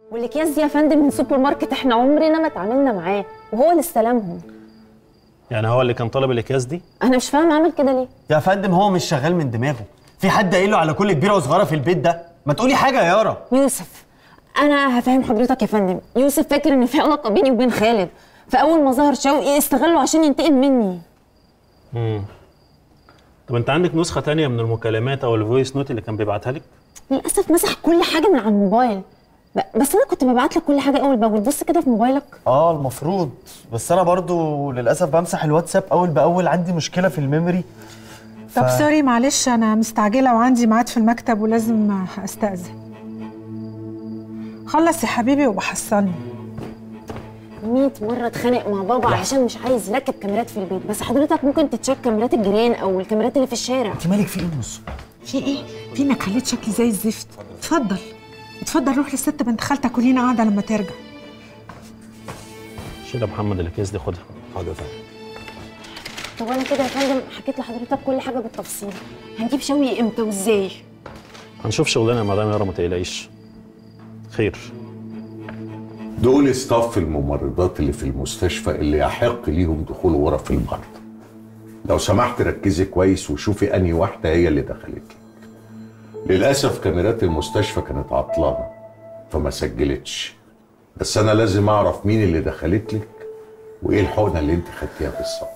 والاكياس دي يا فندم من سوبر ماركت احنا عمرنا ما اتعاملنا معاه وهو اللي استلمهم يعني هو اللي كان طالب الاكياس دي انا مش فاهم عمل كده ليه يا فندم هو مش شغال من دماغه في حد قايل له على كل كبيره وصغيره في البيت ده ما تقولي حاجه يا يارا يوسف انا هفهم حضرتك يا فندم يوسف فاكر ان في علاقه بيني وبين خالد فاول ما ظهر شوقي استغله عشان ينتقم مني امم طب انت عندك نسخه تانية من المكالمات او الفويس نوت اللي كان بيبعتها لك للاسف مسح كل حاجه من على الموبايل ب- بس انا كنت ببعت لك كل حاجه اول باول بص كده في موبايلك اه المفروض بس انا برضو للاسف بمسح الواتساب اول باول عندي مشكله في الميموري طب سوري معلش انا مستعجله وعندي ميعاد في المكتب ولازم استاذن خلص يا حبيبي وبحصلني 100 مره اتخانق مع بابا عشان مش عايز يركب كاميرات في البيت بس حضرتك ممكن تتشيك كاميرات الجيران او الكاميرات اللي في الشارع انت مالك في ايه نص في ايه في انك خليت شكلي زي الزفت اتفضل اتفضل روح للست بنت خالتك ولينا قاعده لما ترجع شيل يا محمد الاكياس دي خدها حاضر فندم طب انا كده يا فندم حكيت لحضرتك كل حاجه بالتفصيل هنجيب شوقي امتى وازاي هنشوف شغلنا يا مدام يارا ما تقلقيش خير دول ستاف الممرضات اللي في المستشفى اللي يحق ليهم دخول غرف المرضى لو سمحت ركزي كويس وشوفي انهي واحده هي اللي دخلت لك للاسف كاميرات المستشفى كانت عطلانه فما سجلتش بس انا لازم اعرف مين اللي دخلت لك وايه الحقنه اللي انت خدتيها بالظبط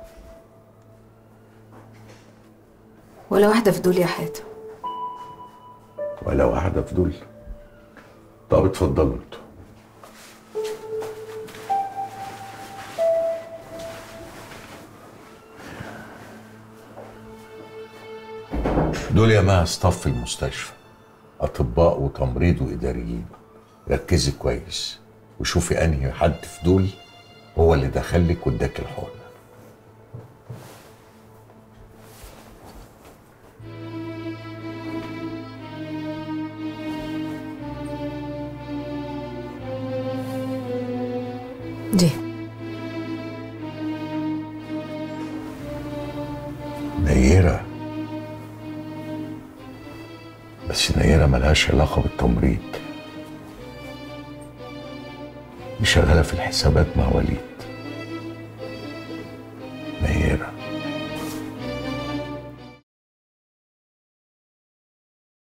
ولا واحدة في دول يا حاتم ولا واحده في دول طب اتفضلوا انتوا دول يا ما ستاف المستشفى اطباء وتمريض واداريين ركزي كويس وشوفي انهي حد في دول هو اللي دخلك واداك الحقنه دي نيرة بس نيرة ملهاش علاقة بالتمريض دي شغالة في الحسابات مع وليد